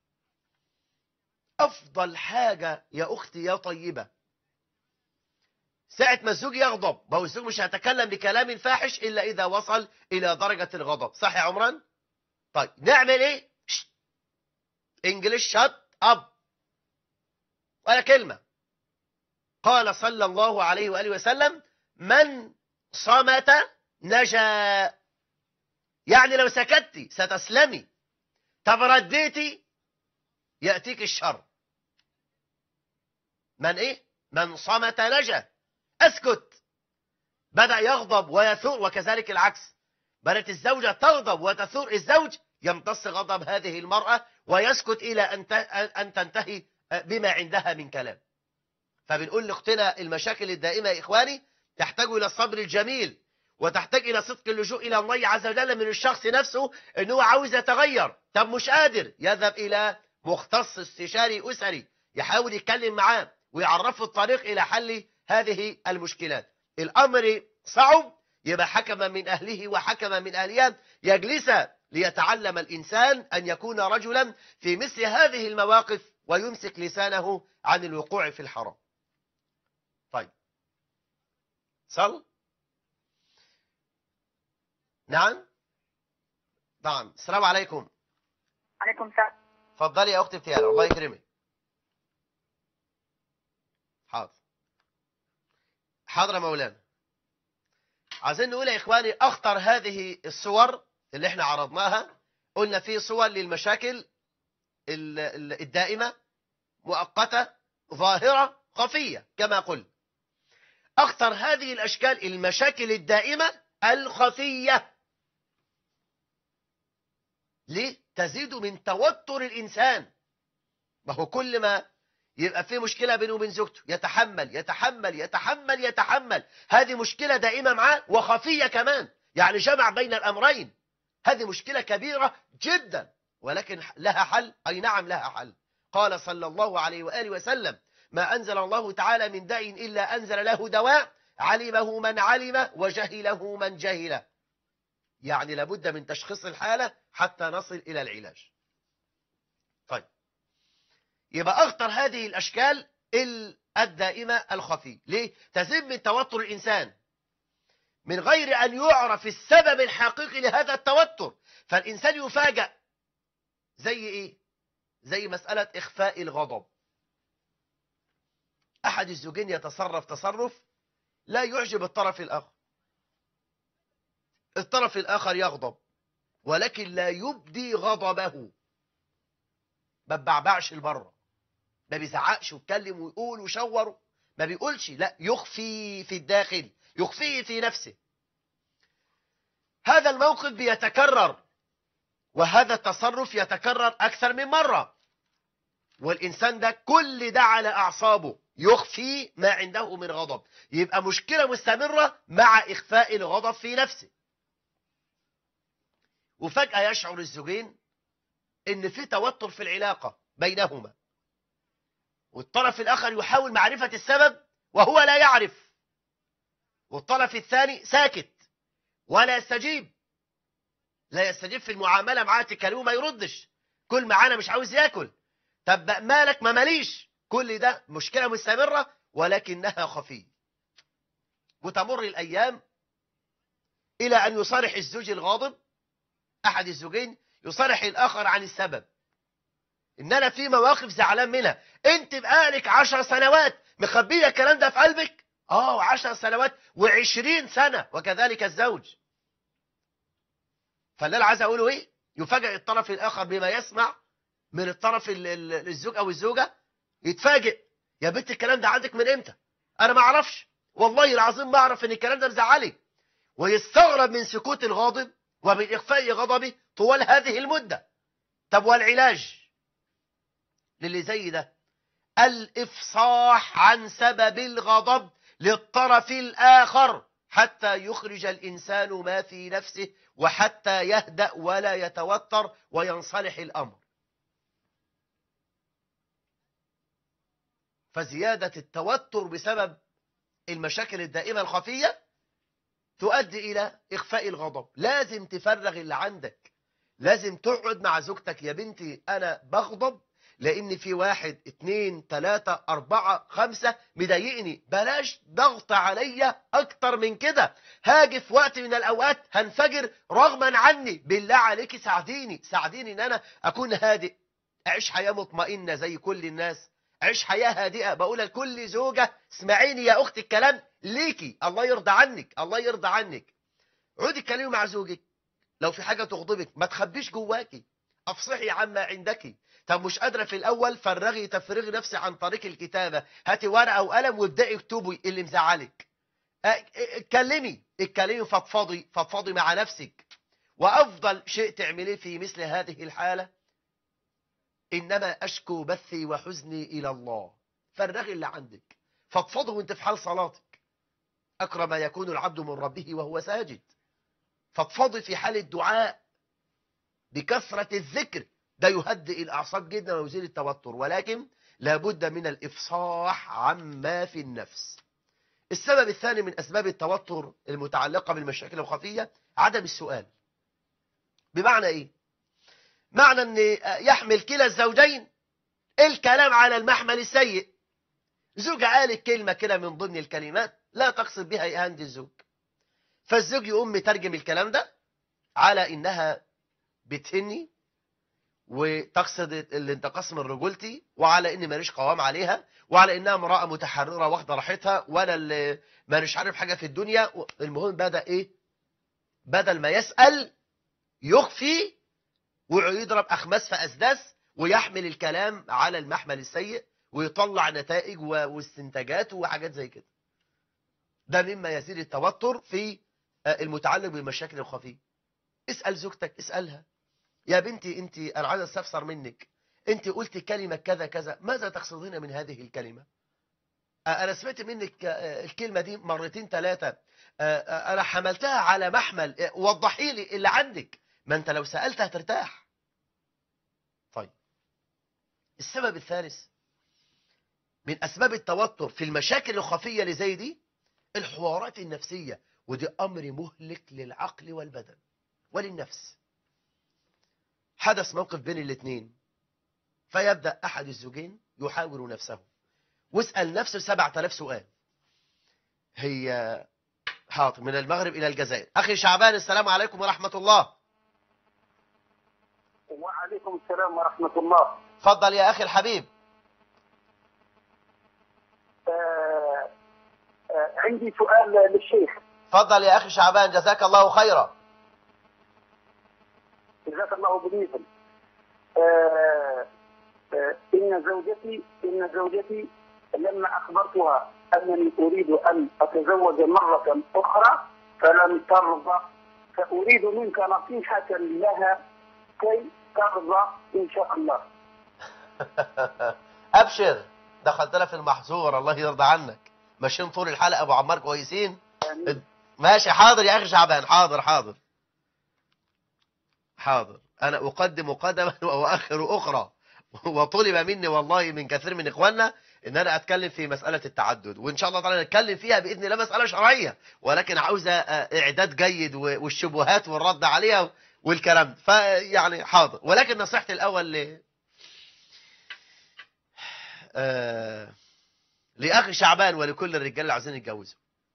أفضل حاجة يا أختي يا طيبة ساعة ما الزوج يغضب ما هو الزوج مش هيتكلم بكلام فاحش إلا إذا وصل إلى درجة الغضب صح يا عمران؟ طيب نعمل إيه؟ انجلش شات اب ولا كلمة قال صلى الله عليه وآله وسلم من صمت نجا يعني لو سكتي ستسلمي طب رديتي يأتيك الشر من ايه من صمت نجا اسكت بدأ يغضب ويثور وكذلك العكس بدأت الزوجة تغضب وتثور الزوج يمتص غضب هذه المرأة ويسكت إلى أن تنتهي بما عندها من كلام فبنقول لأختنا المشاكل الدائمة يا إخواني تحتاج إلى الصبر الجميل وتحتاج إلى صدق اللجوء إلى الله عز وجل من الشخص نفسه أنه عاوز يتغير طب مش قادر يذهب إلى مختص استشاري أسري يحاول يتكلم معاه ويعرفه الطريق إلى حل هذه المشكلات الأمر صعب يبقى حكما من أهله وحكما من أهلها يجلس ليتعلم الإنسان أن يكون رجلا في مثل هذه المواقف ويمسك لسانه عن الوقوع في الحرام طيب صل نعم نعم السلام عليكم عليكم السلام اتفضلي يا أختي ابتيال الله يكرمك حاضر حاضر يا مولانا عايزين نقول يا إخواني أخطر هذه الصور اللي احنا عرضناها قلنا في صور للمشاكل الدائمة مؤقتة ظاهرة خفية كما قلت أخطر هذه الأشكال المشاكل الدائمة الخفية ليه؟ تزيد من توتر الإنسان ما هو كل ما يبقى في مشكلة بينه وبين زوجته يتحمل يتحمل يتحمل يتحمل هذه مشكلة دائمة معاه وخفية كمان يعني جمع بين الأمرين هذه مشكلة كبيرة جدا ولكن لها حل أي نعم لها حل قال صلى الله عليه وآله وسلم ما أنزل الله تعالى من داء إلا أنزل له دواء علمه من علم وجهله من جهل يعني لابد من تشخيص الحالة حتى نصل إلى العلاج طيب يبقى أخطر هذه الأشكال الدائمة الخفي ليه؟ تزيد من توتر الإنسان من غير أن يعرف السبب الحقيقي لهذا التوتر فالإنسان يفاجأ زي إيه؟ زي مسألة إخفاء الغضب أحد الزوجين يتصرف تصرف لا يعجب الطرف الآخر الطرف الآخر يغضب ولكن لا يبدي غضبه ما ببعبعش البره ما بيزعقش ويتكلم ويقول ويشور ما بيقولش لا يخفي في الداخل يخفيه في نفسه هذا الموقف بيتكرر وهذا التصرف يتكرر أكثر من مرة والإنسان ده كل ده على أعصابه يخفي ما عنده من غضب يبقى مشكلة مستمرة مع إخفاء الغضب في نفسه وفجأة يشعر الزوجين إن في توتر في العلاقة بينهما والطرف الآخر يحاول معرفة السبب وهو لا يعرف والطرف الثاني ساكت ولا يستجيب لا يستجيب في المعاملة معاه تكلمه ما يردش كل معانا مش عاوز ياكل طب مالك ما ماليش كل ده مشكلة مستمرة ولكنها خفية وتمر الأيام إلى أن يصارح الزوج الغاضب أحد الزوجين يصارح الآخر عن السبب إن أنا في مواقف زعلان منها أنت بقالك عشر سنوات مخبية الكلام ده في قلبك آه عشر سنوات وعشرين سنة وكذلك الزوج فاللي أنا عايز أقوله إيه يفاجئ الطرف الآخر بما يسمع من الطرف ال- ال- الزوج أو الزوجة يتفاجئ يا بنت الكلام ده عندك من إمتى أنا ما أعرفش والله العظيم ما أعرف إن الكلام ده مزعلك ويستغرب من سكوت الغاضب ومن إخفاء غضبه طوال هذه المدة طب والعلاج للي زي ده الإفصاح عن سبب الغضب للطرف الآخر حتى يخرج الإنسان ما في نفسه وحتى يهدأ ولا يتوتر وينصلح الأمر فزيادة التوتر بسبب المشاكل الدائمة الخفية تؤدي إلى إخفاء الغضب لازم تفرغ اللي عندك لازم تقعد مع زوجتك يا بنتي أنا بغضب لأن في واحد اتنين تلاتة أربعة خمسة مضايقني بلاش ضغط عليا أكتر من كده هاجي في وقت من الأوقات هنفجر رغما عني بالله عليك ساعديني ساعديني إن أنا أكون هادئ أعيش حياة مطمئنة زي كل الناس أعيش حياة هادئة بقول لكل زوجة اسمعيني يا أختي الكلام ليكي الله يرضى عنك الله يرضى عنك عودي اتكلمي مع زوجك لو في حاجة تغضبك ما تخبيش جواكي افصحي عما عندك طب مش قادرة في الأول فرغي تفرغي نفسي عن طريق الكتابة هاتي ورقة وقلم وابدأي اكتبي اللي مزعلك اه، اه، اتكلمي اتكلمي فضفضي فضفضي مع نفسك وأفضل شيء تعمليه في مثل هذه الحالة إنما أشكو بثي وحزني إلى الله فرغي اللي عندك فضفضه وانت في حال صلاتك أكرم ما يكون العبد من ربه وهو ساجد فضفضي في حال الدعاء بكثرة الذكر ده يهدئ الأعصاب جدا ويزيل التوتر ولكن لابد من الإفصاح عما في النفس السبب الثاني من أسباب التوتر المتعلقة بالمشاكل الخفية عدم السؤال بمعنى إيه؟ معنى أن يحمل كلا الزوجين الكلام على المحمل السيء زوجة قالت كلمة كده من ضمن الكلمات لا تقصد بها إهانة الزوج فالزوج يقوم مترجم الكلام ده على إنها بتهني وتقصد الانتقاص من رجولتي وعلى إني ماليش قوام عليها وعلى إنها امرأة متحررة واخدة راحتها وأنا اللي ماليش عارف حاجة في الدنيا المهم بدأ إيه بدل ما يسأل يخفي ويضرب أخماس في أسداس ويحمل الكلام على المحمل السيء ويطلع نتائج واستنتاجات وحاجات زي كده ده مما يزيد التوتر في المتعلق بالمشاكل الخفية اسأل زوجتك اسألها يا بنتي انت انا عايز استفسر منك انت قلت كلمة كذا كذا ماذا تقصدين من هذه الكلمة انا سمعت منك الكلمة دي مرتين ثلاثة انا حملتها على محمل وضحي لي اللي عندك ما انت لو سألت هترتاح طيب السبب الثالث من أسباب التوتر في المشاكل الخفية اللي زي دي الحوارات النفسية ودي أمر مهلك للعقل والبدن وللنفس حدث موقف بين الاثنين فيبدأ أحد الزوجين يحاور نفسه واسأل نفسه سبعة آلاف سؤال هي حاضر من المغرب إلى الجزائر أخي شعبان السلام عليكم ورحمة الله وعليكم السلام ورحمة الله تفضل يا أخي الحبيب آه آه عندي سؤال للشيخ تفضل يا أخي شعبان جزاك الله خيرا جزاك الله بالنسبة آه آه إن زوجتي إن زوجتي لما أخبرتها أنني أريد أن أتزوج مرة أخرى فلم ترضى فأريد منك نصيحة لها كي ترضى إن شاء الله أبشر دخلتنا في المحظور الله يرضى عنك ماشيين طول الحلقة أبو عمار كويسين آمين. ماشي حاضر يا أخي شعبان حاضر حاضر حاضر أنا أقدم قدما وأؤخر أخرى وطلب مني والله من كثير من إخواننا إن أنا أتكلم في مسألة التعدد وإن شاء الله تعالى نتكلم فيها بإذن الله مسألة شرعية ولكن عاوزة إعداد جيد والشبهات والرد عليها والكلام فيعني حاضر ولكن نصيحتي الأول ل... آه لاخي شعبان ولكل الرجال اللي عايزين يتجوزوا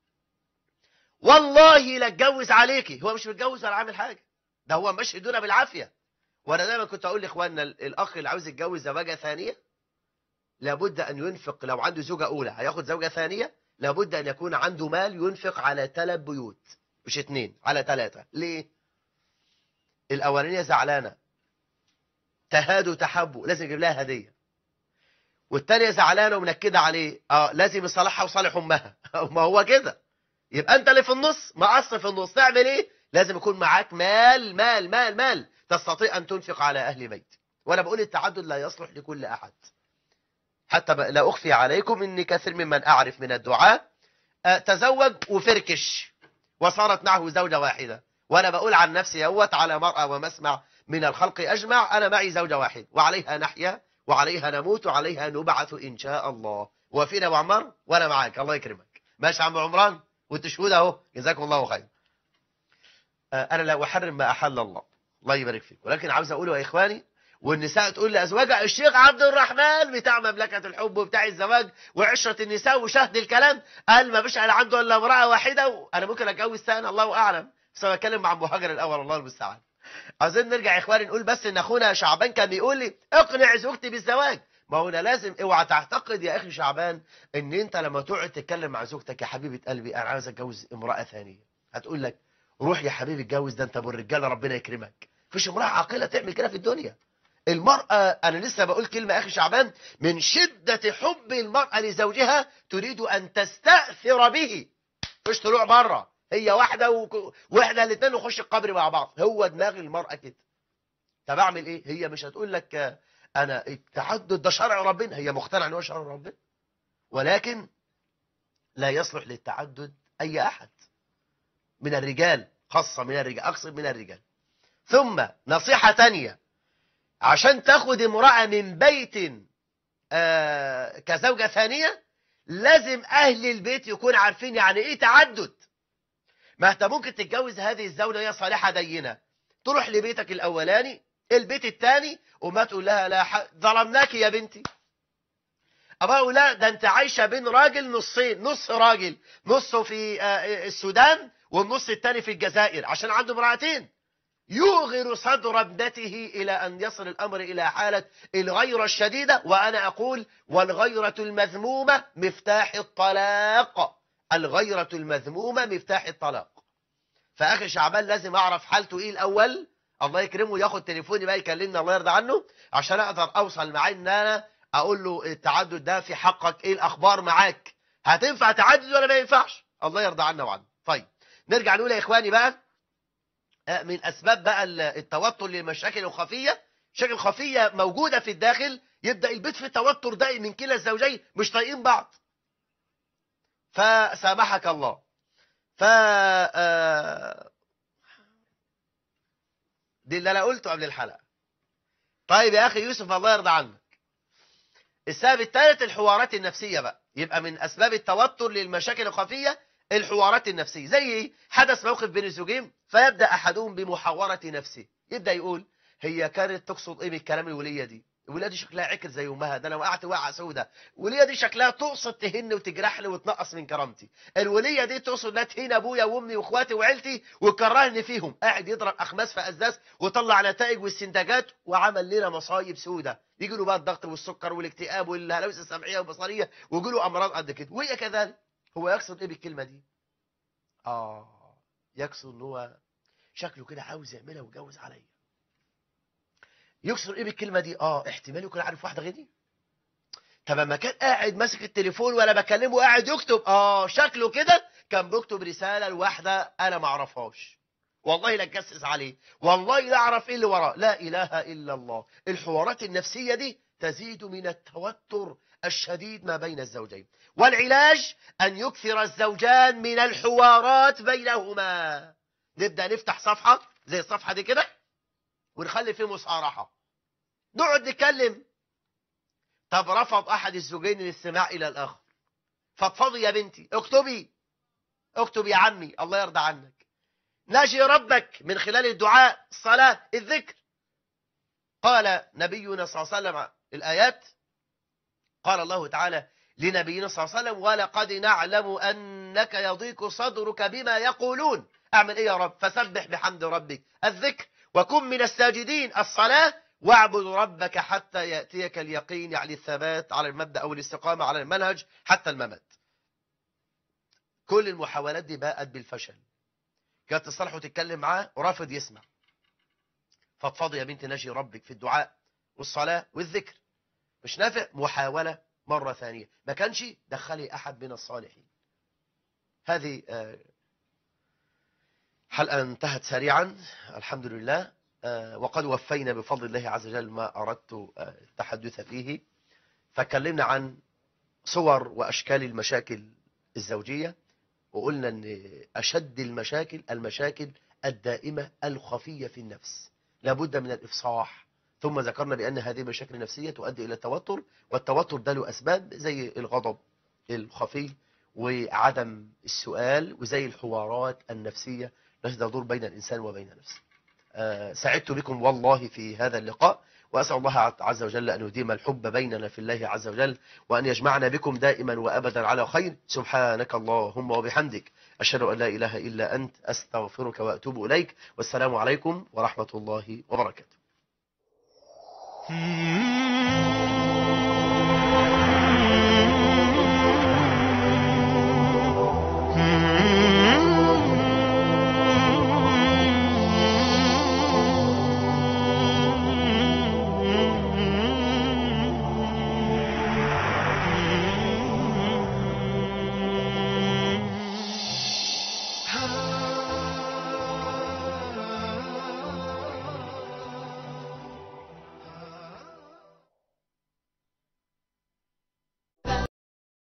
والله لا اتجوز عليكي هو مش متجوز ولا عامل حاجه ده هو ماشي دون بالعافيه وانا دايما كنت اقول لاخواننا الاخ اللي عاوز يتجوز زواجه ثانيه لابد ان ينفق لو عنده زوجه اولى هياخد زوجه ثانيه لابد ان يكون عنده مال ينفق على ثلاث بيوت مش اثنين على ثلاثه ليه الاولانيه زعلانه تهادوا تحبوا لازم يجيب لها هديه والتانية زعلانة ومنكدة عليه اه لازم يصالحها وصالح امها ما هو كده يبقى انت اللي في النص مقص في النص تعمل ايه لازم يكون معاك مال مال مال مال تستطيع ان تنفق على اهل بيت وانا بقول التعدد لا يصلح لكل احد حتى لا اخفي عليكم ان كثير ممن اعرف من الدعاء آه، تزوج وفركش وصارت معه زوجة واحدة وانا بقول عن نفسي اهوت على مرأة ومسمع من الخلق اجمع انا معي زوجة واحد وعليها نحيا وعليها نموت وعليها نبعث ان شاء الله وفينا ابو عمار وانا معاك الله يكرمك ماشي يا عم عمران وانت شهود اهو جزاكم الله خير آه، انا لا احرم ما احل الله الله يبارك فيك ولكن عاوز اقوله يا اخواني والنساء تقول لازواجها الشيخ عبد الرحمن بتاع مملكه الحب وبتاع الزواج وعشره النساء وشهد الكلام قال ما فيش انا عنده الا امراه واحده وانا ممكن اتجوز ثاني الله اعلم بس انا بتكلم مع ابو هاجر الاول الله المستعان عايزين نرجع يا اخواني نقول بس ان اخونا شعبان كان بيقول لي اقنع زوجتي بالزواج ما هو انا لازم اوعى تعتقد يا اخي شعبان ان انت لما تقعد تتكلم مع زوجتك يا حبيبه قلبي انا عاوز اتجوز امراه ثانيه هتقول لك روح يا حبيبي اتجوز ده انت ابو الرجاله ربنا يكرمك مفيش امراه عاقله تعمل كده في الدنيا المرأة أنا لسه بقول كلمة أخي شعبان من شدة حب المرأة لزوجها تريد أن تستأثر به مش طلوع بره هي واحدة و... واحنا الاثنين نخش القبر مع بعض هو دماغ المرأة كده طب أعمل إيه هي مش هتقول لك آه، أنا التعدد ده شرع ربنا هي مقتنعة إن هو شرع ربنا ولكن لا يصلح للتعدد أي أحد من الرجال خاصة من الرجال أقصد من الرجال ثم نصيحة تانية عشان تاخد امرأة من بيت آه كزوجة ثانية لازم أهل البيت يكون عارفين يعني إيه تعدد ما أنت ممكن تتجوز هذه الزوجة هي صالحة دينة تروح لبيتك الأولاني البيت الثاني وما تقول لها لا ح... ظلمناك يا بنتي أبا أقول لا ده أنت عايشة بين راجل نصين نص راجل نصه في آه السودان والنص الثاني في الجزائر عشان عنده امرأتين يوغر صدر ابنته إلى أن يصل الأمر إلى حالة الغيرة الشديدة وأنا أقول والغيرة المذمومة مفتاح الطلاق الغيرة المذمومة مفتاح الطلاق فأخي شعبان لازم أعرف حالته إيه الأول الله يكرمه ياخد تليفوني بقى يكلمني الله يرضى عنه عشان أقدر أوصل معاه إن أنا أقول له التعدد ده في حقك إيه الأخبار معاك هتنفع تعدد ولا ما ينفعش الله يرضى عنا وعنه طيب نرجع نقول يا إخواني بقى من أسباب بقى التوتر للمشاكل الخفية مشاكل خفية موجودة في الداخل يبدأ البيت في توتر دائم من كلا الزوجين مش طايقين بعض فسامحك الله ف دي اللي انا قلته قبل الحلقة طيب يا اخي يوسف الله يرضى عنك السبب الثالث الحوارات النفسية بقى يبقى من اسباب التوتر للمشاكل الخفية الحوارات النفسية زي ايه حدث موقف بين الزوجين فيبدأ أحدهم بمحاورة نفسه يبدأ يقول هي كانت تقصد ايه بالكلام الولية دي الولية دي شكلها عكر زي امها ده انا وقعت وقعه سودة الولية دي شكلها تقصد تهن وتجرحني وتنقص من كرامتي الولية دي تقصد انها تهين ابويا وامي واخواتي وعيلتي وكرهني فيهم قاعد يضرب اخماس في اسداس وطلع نتائج والسندجات وعمل لنا مصايب سودة يجي له بقى الضغط والسكر والاكتئاب والهلاوس السمعيه والبصريه ويجي له امراض قد كده وهي كذلك هو يقصد ايه بالكلمة دي اه يقصد ان هو شكله كده عاوز يعملها ويتجوز عليا يقصد ايه بالكلمة دي اه احتمال يكون عارف واحدة غيري طب اما كان قاعد ماسك التليفون وانا بكلمه قاعد يكتب اه شكله كده كان بيكتب رسالة لواحدة انا ما اعرفهاش والله لا اتجسس عليه والله لا اعرف ايه اللي وراه لا اله الا الله الحوارات النفسية دي تزيد من التوتر الشديد ما بين الزوجين والعلاج أن يكثر الزوجان من الحوارات بينهما نبدأ نفتح صفحة زي الصفحة دي كده ونخلي فيه مصارحة نقعد نتكلم طب رفض أحد الزوجين الاستماع إلى الآخر فضفضي يا بنتي اكتبي اكتب يا عمي الله يرضى عنك ناجي ربك من خلال الدعاء الصلاة الذكر قال نبينا صلى الله عليه وسلم الآيات قال الله تعالى لنبينا صلى الله عليه وسلم ولقد نعلم أنك يضيق صدرك بما يقولون أعمل إيه يا رب فسبح بحمد ربك الذكر وكن من الساجدين الصلاة واعبد ربك حتى يأتيك اليقين يعني الثبات على المبدأ أو الاستقامة على المنهج حتى الممات كل المحاولات دي باءت بالفشل كانت تصلح وتتكلم معاه ورافض يسمع فضفضي يا بنت نجي ربك في الدعاء والصلاة والذكر مش نافع محاولة مرة ثانية ما كانش دخلي أحد من الصالحين هذه آه، حلقة انتهت سريعا الحمد لله آه، وقد وفينا بفضل الله عز وجل ما أردت آه، التحدث فيه فكلمنا عن صور وأشكال المشاكل الزوجية وقلنا أن أشد المشاكل المشاكل الدائمة الخفية في النفس لابد من الإفصاح ثم ذكرنا بأن هذه المشاكل النفسية تؤدي إلى التوتر والتوتر ده له أسباب زي الغضب الخفي وعدم السؤال وزي الحوارات النفسية التي تدور بين الإنسان وبين نفسه آه، سعدت بكم والله في هذا اللقاء وأسأل الله عز وجل أن يديم الحب بيننا في الله عز وجل وأن يجمعنا بكم دائما وأبدا على خير سبحانك اللهم وبحمدك أشهد أن لا إله إلا أنت أستغفرك وأتوب إليك والسلام عليكم ورحمة الله وبركاته Hmm.